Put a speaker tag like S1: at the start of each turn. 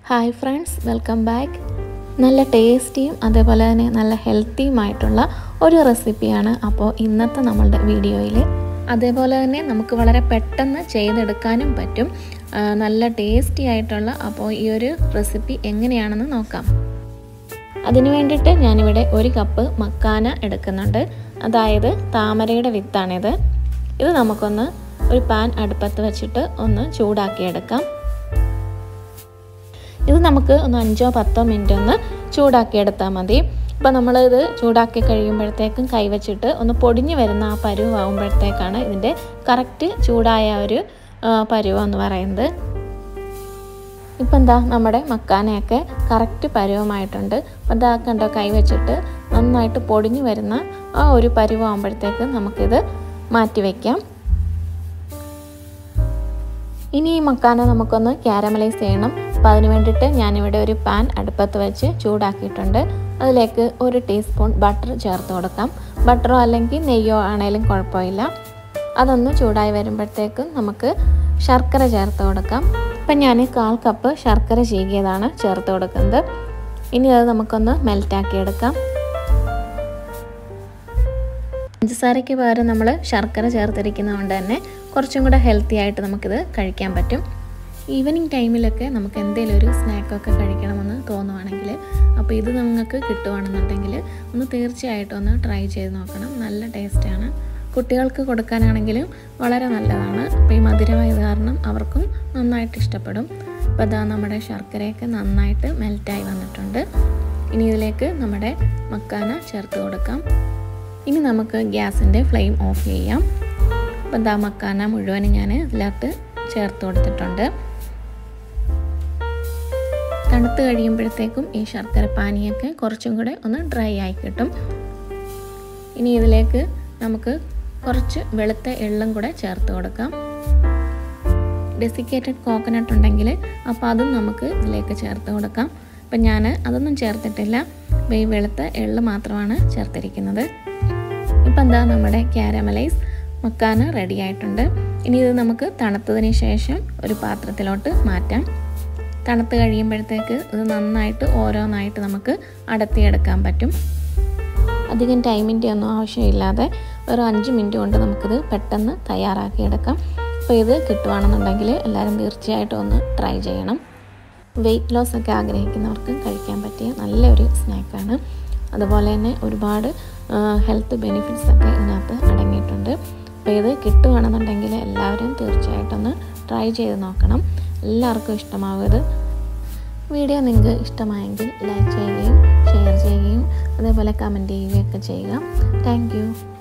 S1: hi friends welcome back നല്ല ടേസ്റ്റിയും അതേപോലെ തന്നെ നല്ല ഹെൽത്തിയുമായിട്ടുള്ള ഒരു റെസിപ്പിയാണ് അപ്പോൾ ഇന്നത്തെ നമ്മളുടെ വീഡിയോയിൽ അതേപോലെ തന്നെ നമുക്ക് വളരെ പെട്ടെന്ന് ചെയ്തെടുക്കാനും പറ്റും ആ, നല്ല ടേസ്റ്റി ആയിട്ടുള്ള അപ്പോൾ ഈ ഒരു റെസിപ്പി എങ്ങനെയാണെന്ന് നോക്കാം അതിന് വേണ്ടിയിട്ട് ഞാനിവിടെ ഒരു കപ്പ് മക്കാന എടുക്കുന്നുണ്ട് അതായത് താമരയുടെ വിത്താണിത് ഇത് നമുക്കൊന്ന് ഒരു പാൻ അടുപ്പത്ത് വെച്ചിട്ട് ഒന്ന് ചൂടാക്കിയെടുക്കാം ഇത് നമുക്ക് ഒന്ന് അഞ്ചോ പത്തോ മിനിറ്റ് ഒന്ന് ചൂടാക്കിയെടുത്താൽ മതി ഇപ്പം നമ്മളിത് ചൂടാക്കി കഴിയുമ്പോഴത്തേക്കും കൈവച്ചിട്ട് ഒന്ന് പൊടിഞ്ഞു വരുന്ന ആ പരുവാകുമ്പോഴത്തേക്കാണ് ഇതിൻ്റെ കറക്റ്റ് ചൂടായ ഒരു ആ, പരുവം എന്ന് പറയുന്നത് ഇപ്പം എന്താ നമ്മുടെ മക്കാനയൊക്കെ കറക്റ്റ് പരുവമായിട്ടുണ്ട് അപ്പം എന്താ കണ്ടോ കൈ വെച്ചിട്ട് നന്നായിട്ട് പൊടിഞ്ഞു വരുന്ന ആ ഒരു പരുവമാകുമ്പോഴത്തേക്ക് നമുക്കിത് മാറ്റി വയ്ക്കാം ഇനി ഈ മക്കാന നമുക്കൊന്ന് ക്യാരമലൈസ് ചെയ്യണം അപ്പോൾ അതിന് വേണ്ടിയിട്ട് ഞാനിവിടെ ഒരു പാൻ അടുപ്പത്ത് വെച്ച് ചൂടാക്കിയിട്ടുണ്ട് അതിലേക്ക് ഒരു ടീസ്പൂൺ ബട്ടർ ചേർത്ത് കൊടുക്കാം ബട്ടറോ അല്ലെങ്കിൽ നെയ്യോ ആണെങ്കിലും കുഴപ്പമില്ല അതൊന്ന് ചൂടായി വരുമ്പോഴത്തേക്കും നമുക്ക് ശർക്കര ചേർത്ത് കൊടുക്കാം ഇപ്പം ഞാൻ കാൽ കപ്പ് ശർക്കര ചീകിയതാണ് ചേർത്ത് കൊടുക്കുന്നത് ഇനി അത് നമുക്കൊന്ന് മെൽറ്റാക്കി എടുക്കാം പഞ്ചസാരയ്ക്ക് പകരം നമ്മൾ ശർക്കര ചേർത്തിരിക്കുന്നതുകൊണ്ട് തന്നെ കുറച്ചും കൂടെ ഹെൽത്തി ആയിട്ട് നമുക്കിത് കഴിക്കാൻ പറ്റും ഈവനിങ് ടൈമിലൊക്കെ നമുക്ക് എന്തെങ്കിലും ഒരു സ്നാക്കൊക്കെ കഴിക്കണമെന്ന് തോന്നുവാണെങ്കിൽ അപ്പോൾ ഇത് നിങ്ങൾക്ക് കിട്ടുവാണെന്നുണ്ടെങ്കിൽ ഒന്ന് തീർച്ചയായിട്ടും ഒന്ന് ട്രൈ ചെയ്ത് നോക്കണം നല്ല ടേസ്റ്റാണ് കുട്ടികൾക്ക് കൊടുക്കാനാണെങ്കിലും വളരെ നല്ലതാണ് അപ്പോൾ ഈ മധുരമായത് കാരണം അവർക്കും നന്നായിട്ട് ഇഷ്ടപ്പെടും അപ്പോൾ അതാ നമ്മുടെ ശർക്കരയൊക്കെ നന്നായിട്ട് മെൽറ്റായി വന്നിട്ടുണ്ട് ഇനി ഇതിലേക്ക് നമ്മുടെ മക്കാന ചേർത്ത് കൊടുക്കാം ഇനി നമുക്ക് ഗ്യാസിൻ്റെ ഫ്ലെയിം ഓഫ് ചെയ്യാം അപ്പം ദാ മക്കാന മുഴുവനും ഞാൻ ഇതിനകത്ത് ചേർത്ത് കൊടുത്തിട്ടുണ്ട് തണുത്ത് കഴിയുമ്പോഴത്തേക്കും ഈ ശർക്കര പാനിയൊക്കെ കുറച്ചും കൂടെ ഒന്ന് ഡ്രൈ ആയി കിട്ടും ഇനി ഇതിലേക്ക് നമുക്ക് കുറച്ച് വെളുത്ത എള്ളും കൂടെ ചേർത്ത് കൊടുക്കാം ഡെസിക്കേറ്റഡ് കോക്കനട്ട് ഉണ്ടെങ്കിൽ അപ്പോൾ അതും നമുക്ക് ഇതിലേക്ക് ചേർത്ത് കൊടുക്കാം അപ്പം ഞാൻ അതൊന്നും ചേർത്തിട്ടില്ല അപ്പോൾ ഈ വെളുത്ത എള്ള് മാത്രമാണ് ചേർത്തിരിക്കുന്നത് ഇപ്പം എന്താ നമ്മുടെ ക്യാരമലൈസ് മക്കാന റെഡി ആയിട്ടുണ്ട് ഇനി ഇത് നമുക്ക് തണുത്തതിന് ശേഷം ഒരു പാത്രത്തിലോട്ട് മാറ്റാം തണുത്ത് കഴിയുമ്പോഴത്തേക്ക് ഇത് നന്നായിട്ട് ഓരോന്നായിട്ട് നമുക്ക് അടത്തിയെടുക്കാൻ പറ്റും അധികം ടൈമിൻ്റെ ഒന്നും ആവശ്യമില്ലാതെ ഒരു അഞ്ച് മിനിറ്റ് കൊണ്ട് നമുക്കിത് പെട്ടെന്ന് തയ്യാറാക്കിയെടുക്കാം അപ്പോൾ ഇത് കിട്ടുവാണെന്നുണ്ടെങ്കിൽ എല്ലാവരും തീർച്ചയായിട്ടും ഒന്ന് ട്രൈ ചെയ്യണം വെയിറ്റ് ലോസ് ഒക്കെ ആഗ്രഹിക്കുന്നവർക്ക് കഴിക്കാൻ പറ്റിയ നല്ലൊരു സ്നാക്കാണ് അതുപോലെ തന്നെ ഒരുപാട് ഹെൽത്ത് ബെനിഫിറ്റ്സ് ഒക്കെ ഇതിനകത്ത് അടങ്ങിയിട്ടുണ്ട് അപ്പോൾ ഇത് കിട്ടുവാണെന്നുണ്ടെങ്കിൽ എല്ലാവരും തീർച്ചയായിട്ടും ഒന്ന് ട്രൈ ചെയ്ത് നോക്കണം എല്ലാവർക്കും ഇഷ്ടമാവും ഇത് വീഡിയോ നിങ്ങൾക്ക് ഇഷ്ടമായെങ്കിൽ ലൈക്ക് ചെയ്യുകയും ഷെയർ ചെയ്യുകയും അതേപോലെ കമൻറ്റ് ചെയ്യുകയൊക്കെ ചെയ്യുക താങ്ക്